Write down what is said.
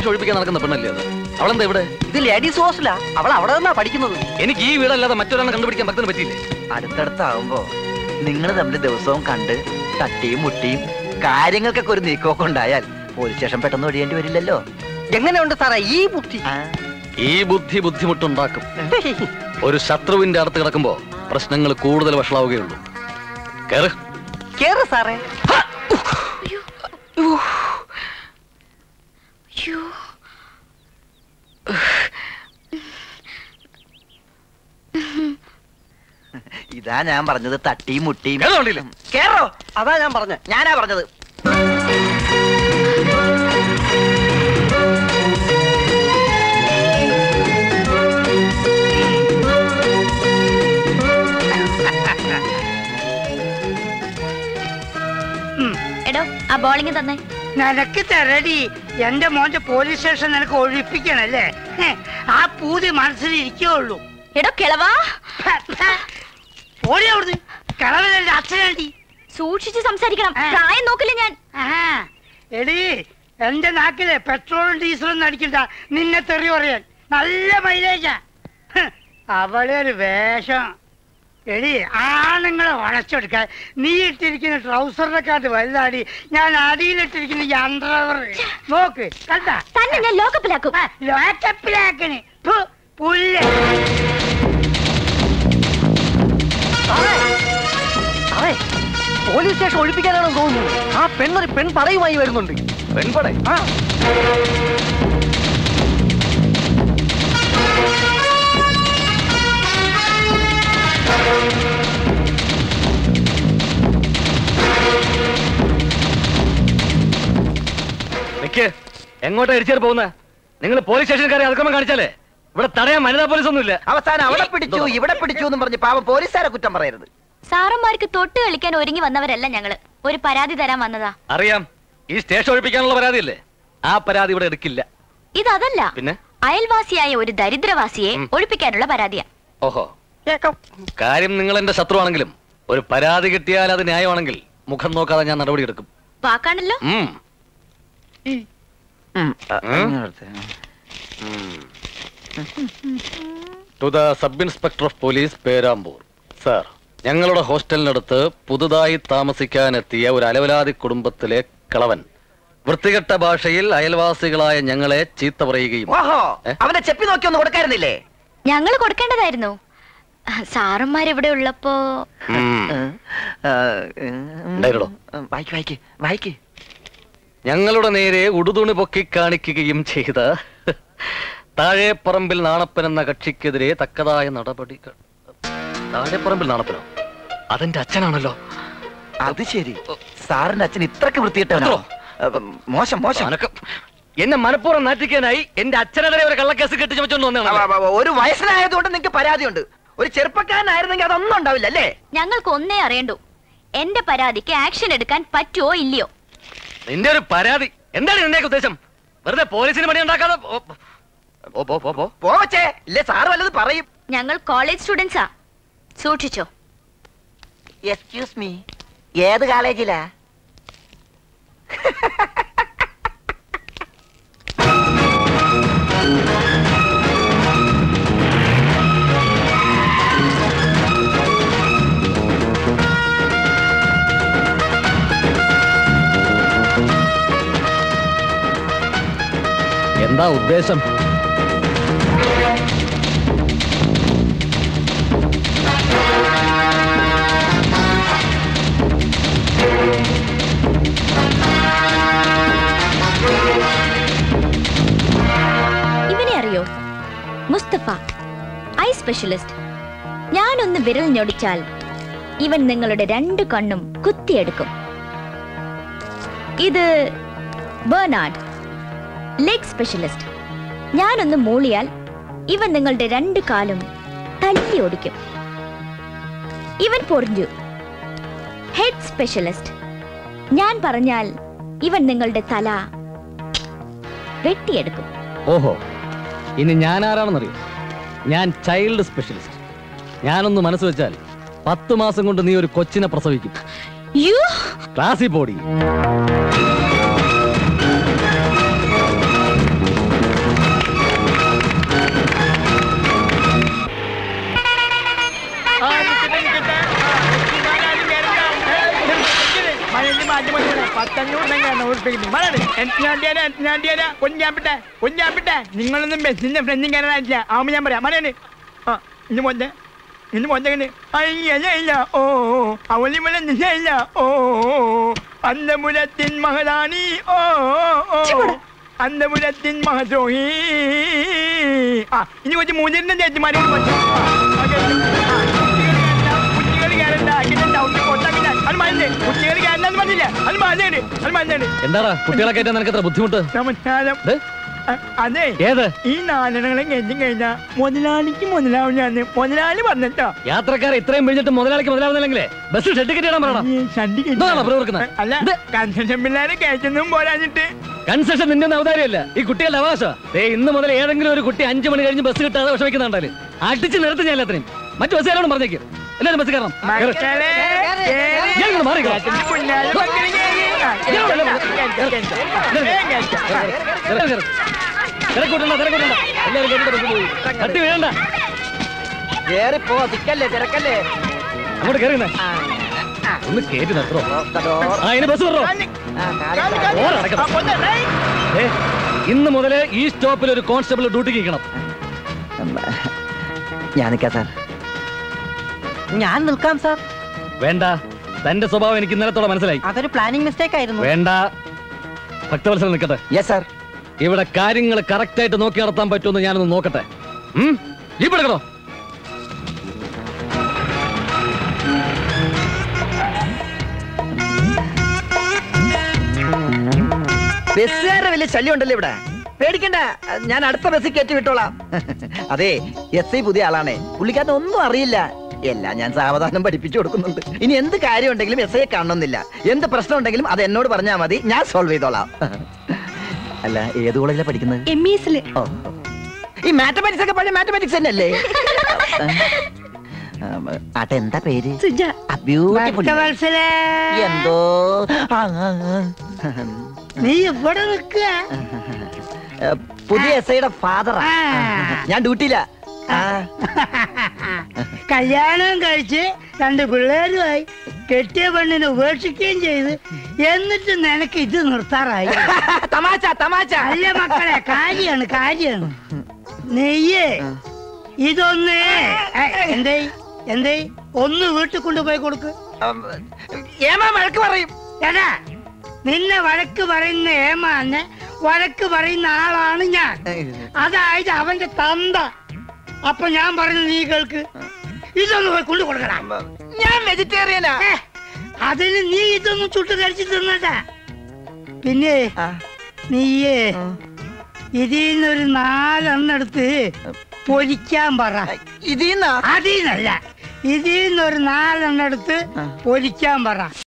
Station ഒഴിപ്പിക്കാൻ നടക്കുന്ന പെണ്ണല്ലേ അത് അവളെന്താ ഇവിടെ ഇത് ലേഡീസ് ഹോസ്റ്റലാ അവൾ അവിടെ നിന്നാ പഠിക്കുന്നത് എനിക്ക് ഈ വീടല്ലാതെ മറ്റൊരാളെ കണ്ടുപിടിക്കാൻ ഭക്തന് പറ്റിയില്ലേ അടുത്തടുത്താവുമ്പോ നിങ്ങൾ തമ്മിൽ ദിവസവും കണ്ട് തട്ടിയും മുട്ടിയും കാര്യങ്ങൾക്കൊക്കെ ഒരു നീക്കമൊക്കെ ഉണ്ടായാൽ പോലീസ് സ്റ്റേഷൻ പെട്ടെന്ന് ഒഴിയേണ്ടി വരില്ലല്ലോ എങ്ങനെയുണ്ട് സാറേ ഈ ബുദ്ധി ആ, ഈ ബുദ്ധി ബുദ്ധിമുട്ടുണ്ടാക്കും ഒരു ശത്രുവിന്റെ അടുത്ത് കിടക്കുമ്പോ പ്രശ്നങ്ങൾ കൂടുതൽ വഷളാവുകയുള്ളൂ കേറ് കേറ് സാറേ അയ്യോ ഇതാ ഞാൻ പറഞ്ഞത് തട്ടിയും മുട്ടിയും കേറ് വണ്ടിയില്. കേറോ അതാ ഞാൻ പറഞ്ഞ ഞാനാ പറഞ്ഞത് എടോ ആ ബോളിങ് തന്നെ നിനക്ക് തരടി എന്റെ മോന്റെ പോലീസ് സ്റ്റേഷൻ നിനക്ക് ഒഴിപ്പിക്കണല്ലേ ഹെ, ആ പൂതി മനസ്സിൽ ഇരിക്കുള്ളൂ എടോ കിളവാ ഓടി അവിടുന്ന് കളവനല്ലേ അച്ഛനാണ്ടി സൂക്ഷിച്ച് സംസാരിക്കണം ആ. പ്രായം നോക്കില്ല ഞാൻ ആഹാ. എടി എന്റെ നാക്കിലെ പെട്രോളും ഡീസലൊന്നും അടിക്കണ്ട നിന്നെ തെറി പറയാൻ നല്ല മൈലേജാ ഹ്, അവളെ ഒരു വേഷം എടി ആണുങ്ങളെ വളച്ചെടുക്കാൻ നീ ഇട്ടിരിക്കുന്ന ട്രൗസറിനെക്കാട്ട് വലുതാടി ഞാൻ അടിയിലിട്ടിരിക്കുന്ന ഈ അണ്ടർവർ നോക്ക് കണ്ട തന്നെ ഞാൻ ലോക്കപ്പിലാക്കും ലോക്കപ്പിലാക്കണ് ഫു, പുല്ല് സാറേ പോലീസ് സ്റ്റേഷൻ ഒഴിപ്പിക്കാനാണോ തോന്നുന്നു ആ പെണ്ണൊരു പെൺ പറയുമായി വരുന്നുണ്ട് പെൺപട ആ നിക്ക് എങ്ങോട്ടാ ഇടിച്ചേർ പോകുന്നത് നിങ്ങൾ പോലീസ് സ്റ്റേഷൻ കയറി അതിക്രമം കാണിച്ചാലേ ഇവിടെ തടയാൻ വനിതാ പോലീസ് ഒന്നുമില്ല അവസാനം അവിടെ പിടിച്ചു ഇവിടെ പിടിച്ചു എന്നും പറഞ്ഞ് പാവം പോലീസുകാരെ കുറ്റം പറയരുത് സാറന്മാർക്ക് തൊട്ട് കളിക്കാൻ ഒരുങ്ങി വന്നവരല്ല ഞങ്ങള് ഒരു പരാതി തരാൻ വന്നതാ അറിയാം ഈ സ്റ്റേഷൻ ഒഴിപ്പിക്കാനുള്ള പരാതിയല്ലേ ആ പരാതി ഇവിടെ എടുക്കില്ല ഇതല്ല പിന്നെ അയൽവാസിയായ ഒരു ദരിദ്രവാസിയെ ഉം. ഒഴിപ്പിക്കാനുള്ള പരാതിയാ ഓഹോ കേക്കാം കാര്യം നിങ്ങൾ എന്റെ ശത്രുവാണെങ്കിലും ഒരു പരാതി കിട്ടിയാൽ അത് ന്യായമാണെങ്കിൽ മുഖം നോക്കാതെ ഞാൻ നടപടി എടുക്കും വാക്കാണല്ലോ ഉം. ഉം, ആ, ഉം? ഇങ്ങോട്ട്. To the sub inspector of police Perambur sir ഞങ്ങളുടെ ഹോസ്റ്റലിനടുത്ത് പുതുതായി താമസിക്കാനെത്തിയ ഒരു അലവലാതി കുടുംബത്തിലെ കളവൻ വൃത്തികെട്ട ഭാഷയിൽ അയൽവാസികളായ ഞങ്ങളെ ചീത്ത പറയുകയും ഓഹോ ഏ? അവന്റെ ചെപ്പി നോക്കി ഒന്ന് കൊടുക്കായിരുന്നില്ലേ ഞങ്ങൾ കൊടുക്കേണ്ടതായിരുന്നു സാറന്മാരിവിടെ ഉള്ളപ്പോ ഉം. ആ, ഉണ്ടായിരുന്നോ? വായിക്ക് വായിക്ക് വായിക്ക് ഞങ്ങളുടെ നേരെ ഉടുതുണി പൊക്കി കാണിക്കുകയും ചെയ്ത താഴെപ്പറമ്പിൽ നാണപ്പൻ എന്ന കക്ഷിക്കെതിരെ തക്കതായ നടപടികൾ താഴെപ്പറമ്പിൽ നാണപ്പനോ അതെന്റെ അച്ഛനാണല്ലോ അത് ശരി സാറിന്റെ അച്ഛൻ ഇത്രക്ക് വൃത്തിയിട്ടവനോ മോശം മോശം അനക്കം എന്നെ മനഃപൂർവ്വം നാറ്റിക്കാനായി എന്റെ അച്ഛനെതിരെ ഒരു കള്ളക്കേസ് കെട്ടി ചുമച്ചോണ്ട് ആ, വന്നതാണ് ആ, ആ, ഒരു വയസ്സനായതുകൊണ്ട് നിങ്ങൾക്ക് പരാതിയുണ്ട് ഒരു ചെറുപ്പക്കാരനായിരുന്നെങ്കിൽ അതൊന്നും ഉണ്ടാവില്ല അല്ലേ ഞങ്ങൾക്ക് ഒന്നേ അറിയണ്ടു എന്റെ പരാതിക്ക് ആക്ഷൻ എടുക്കാൻ പറ്റുമോ ഇല്ലയോ നിന്റെ ഒരു പരാതി എന്താണ് നിന്റെ ഉദ്ദേശം വെറുതെ പോലീസിന് പണി ഉണ്ടാക്കാതെ പോ- പോ, പോ, പോ, പോ. പോവച്ചേ ഇല്ലേ സാറ് വല്ലത് പറയും ഞങ്ങൾ കോളേജ് സ്റ്റുഡൻസാ സൂക്ഷിച്ചോ എക്സ്ക്യൂസ് മീ ഏത് കോളേജിലാ എന്താ ഉദ്ദേശം ഇവനെ അറിയോ മുസ്തഫ ഐ സ്പെഷ്യലിസ്റ്റ് ഞാനൊന്ന് വിരൽ ഞൊടിച്ചാൽ ഇവൻ നിങ്ങളുടെ രണ്ട് കണ്ണും കുത്തിയെടുക്കും ഇത് ബേർനാഡ് ലെഗ് സ്പെഷ്യലിസ്റ്റ് ഞാനൊന്ന് മൂളിയാൽ ഇവൻ നിങ്ങളുടെ രണ്ട് കാലും തല്ലി ഓടിക്കും ഇവൻ പൊറിഞ്ഞു ഹെഡ് സ്പെഷ്യലിസ്റ്റ് ഞാൻ പറഞ്ഞാൽ ഇവൻ നിങ്ങളുടെ തല വെട്ടിയെടുക്കും ഓഹോ ഇനി ഞാൻ ആരാണെന്നറിയോ ഞാൻ ചൈൽഡ് സ്പെഷ്യലിസ്റ്റ് ഞാനൊന്ന് മനസ്സ് വെച്ചാൽ പത്ത് മാസം കൊണ്ട് നീ ഒരു കൊച്ചിനെ പ്രസവിക്കും യു ക്ലാസ്സിൽ പോടി ഉറപ്പിക്കുന്നു വളരെ ഞാണ്ടിയാരാ ഞാണ്ടിയാരാ കൊഞ്ചാപ്പിട്ടെ കൊഞ്ചാപ്പിട്ടെ നിങ്ങളൊന്നും ബസ്സിന്റെ ഫ്രണ്ടും കയറാനില്ല ആവുമ്പോ ഞാൻ പറയാം മലയാണ് ആ ഇന്ന് പോന്നെ ഇന്ന് പോന്നെ അയ്യല്ല ഓ അവളിമല നിശയില്ല ഓ അന്തപുരത്തിൻ മഹദാനി ഓ ഓ അന്തപുരത്തിൻ മഹദ്രോഹി ആ ഇനി കുറച്ച് മൂന്നിരുന്ന ചേച്ചിമാരോട് പറഞ്ഞു കുട്ടികൾ കയറണ്ട അങ്ങനെ ഡൗട്ട് കൊണ്ടാക്കില്ല അത് മരുന്ന് കുട്ടികൾ കയറണ്ടെന്ന് പറഞ്ഞില്ല അത് മരുന്നാണ് അത് മരുന്നാണ് എന്താടാ കുട്ടികളെ കയറ്റാൻ നിനക്ക് എത്ര ബുദ്ധിമുട്ട് നമസ്കാരം ദേ, അ- അതെ ഏത് ഈ നാലെണ്ണങ്ങളെ കയറ്റി കഴിഞ്ഞാ മുതലാളിക്ക് മുതലാവില്ലാന്ന് മുതലാളി പറഞ്ഞിട്ടോ യാത്രക്കാരെ ഇത്രയും പിഴിഞ്ഞിട്ട് മുതലാളിക്ക് മുതലാവുന്നില്ലെങ്കിലേ ബസ് ഷെഡ് കെട്ടിയിടാൻ പറയണം ഈ ഷണ്ടി കെട്ടി- ഇതാണോ ബ്രോ വെക്കുന്നത്? അല്ല ഇത്? കൺസെഷൻ പിള്ളേരെ കയറ്റുന്നതും പോരാഞ്ഞിട്ട് കൺസെഷൻ നിന്റെ ഒന്നും അവതാരമല്ല ഈ കുട്ടികളുടെ അവകാശം ദേ ഇന്ന് മുതൽ ഏതെങ്കിലും ഒരു കുട്ടി അഞ്ചു മണി കഴിഞ്ഞ് ബസ് കിട്ടാതെ വിഷമിക്കുന്നുണ്ടാല് അടിച്ച് നിർത്തി ഞാൻ എല്ലാത്തിനും മറ്റു ബസ്സുകാരോടും പറഞ്ഞേക്കും എല്ലാവരും ബസ് കയറണം കേറ്. മക്കളെ കേറി. ഞാൻ ഇങ്ങോട്ട് മാറിക്കോ. കയറ്റുന്ന പിള്ളേരെ മക്കളെ കേറി. ആ, ഇങ്ങോട്ട് വരാം. കയറ്റം, കയറ്റം. വേഗം കയറ്റം. കേറ്, കേറ്. തിരക്കൂട്ടണ്ട തിരക്കൂട്ടണ്ട എല്ലാവരും കേട്ടിട്ട് ബസ് പോയി തട്ടി വീഴണ്ട കേറിപ്പോ തിക്കല്ലേ തിരക്കല്ലേ അങ്ങോട്ട് കയറി ഒന്ന് കേറ്റി നിർത്തോ ആ ഇനി ബസ് വിടറോ കാല്, കാല്, കാല്. ഓരോ അടക്കം. ആ, പൊന്നെ, ഡേയ്. ഏ, ഇന്ന് മുതല് ഈ സ്റ്റോപ്പിൽ ഒരു കോൺസ്റ്റബിൾ ഡ്യൂട്ടിക്ക് നിൽക്കണം ഞാൻ നിൽക്കാം സാർ ഞാൻ നിൽക്കാം സാർ വേണ്ട തന്റെ സ്വഭാവം എനിക്ക് ഇന്നലത്തോടെ മനസ്സിലായി അതൊരു പ്ലാനിങ് മിസ്റ്റേക്ക് ആയിരുന്നു വേണ്ട ഭക്തവത്സരം നിൽക്കട്ടെ യെസ് സാർ ഇവിടെ കാര്യങ്ങൾ കറക്റ്റ് ആയിട്ട് നോക്കി നടത്താൻ പറ്റുമെന്ന് ഞാനൊന്ന് നോക്കട്ടെ ഉം? ജീപ്പ് എടുക്കണോ ബസ്സുകാരുടെ വലിയ ശല്യം ഉണ്ടല്ലോ ഇവിടെ പേടിക്കണ്ട ഞാൻ അടുത്ത ബസ്സിൽ കയറ്റി വിട്ടോളാം അതെ എസ് ഐ പുതിയ ആളാണേ പുള്ളിക്കാരൻ ഒന്നും അറിയില്ല എല്ലാം ഞാൻ സാവധാനം പഠിപ്പിച്ചു കൊടുക്കുന്നുണ്ട് ഇനി എന്ത് കാര്യം ഉണ്ടെങ്കിലും എസ് ഐയെ കാണണമെന്നില്ല എന്ത് പ്രശ്നം ഉണ്ടെങ്കിലും അത് എന്നോട് പറഞ്ഞാൽ മതി ഞാൻ സോൾവ് ചെയ്തോളാം അല്ല ഏത് കോളേജിലാണ് പഠിക്കുന്നത് എം ഇ എസില് ഓ ഈ മാത്തമാറ്റിക്സ് ഒക്കെ പഴയ മാത്തമാറ്റിക്സ് തന്നെയല്ലേ ഉം, ആട്ടെ എന്താ പേര് സുജ ബ്യൂട്ടിഫുൾ ഭക്തവത്സലേ എന്തോ ആ, ആ, ആ. നീ ഇവിടെ നിൽക്കുക ഏ, പുതിയ എസ് ഐയുടെ ഫാദറാ ആ. ഞാൻ ഡ്യൂട്ടിയില്ല ആ, കല്യാണം കഴിച്ച് രണ്ട് പിള്ളേരുമായി കെട്ടിയ പെണ്ണിനെ ഉപേക്ഷിക്കുകയും ചെയ്ത് എന്നിട്ട് നിനക്ക് ഇത് നിർത്താറായി തമാശ തമാശ അല്ല മക്കളെ കാര്യാണ് കാര്യാണ് നെയ്യേ ഇതൊന്ന് ഏ, എന്തേ എന്തേ ഒന്ന് വീട്ടിൽ കൊണ്ടുപോയി കൊടുക്ക് ഏമാ വഴക്ക് പറയും എടാ നിന്നെ വഴക്ക് പറയുന്ന ഏമാന്നെ വഴക്ക് പറയുന്ന ആളാണ് ഞാൻ അതായത് അവന്റെ തന്ത അപ്പൊ ഞാൻ പറയുന്നത് നീ കേൾക്ക് ഇതൊന്ന് പോയി കൊണ്ടു കൊടുക്കടാ ഞാൻ വെജിറ്റേറിയനാ ഏ, അതിന് നീ ഇതൊന്നും ചുട്ട് കഴിച്ചു തിന്നണ്ട പിന്നെ ആ, നീയേ ഇതിന്നൊരു നാലെണ്ണെടുത്ത് പൊരിക്കാൻ പറ ഇതിന്നാ അതിന്നല്ല ഇതിന്നൊരു നാലെണ്ണെടുത്ത് പൊരിക്കാൻ പറ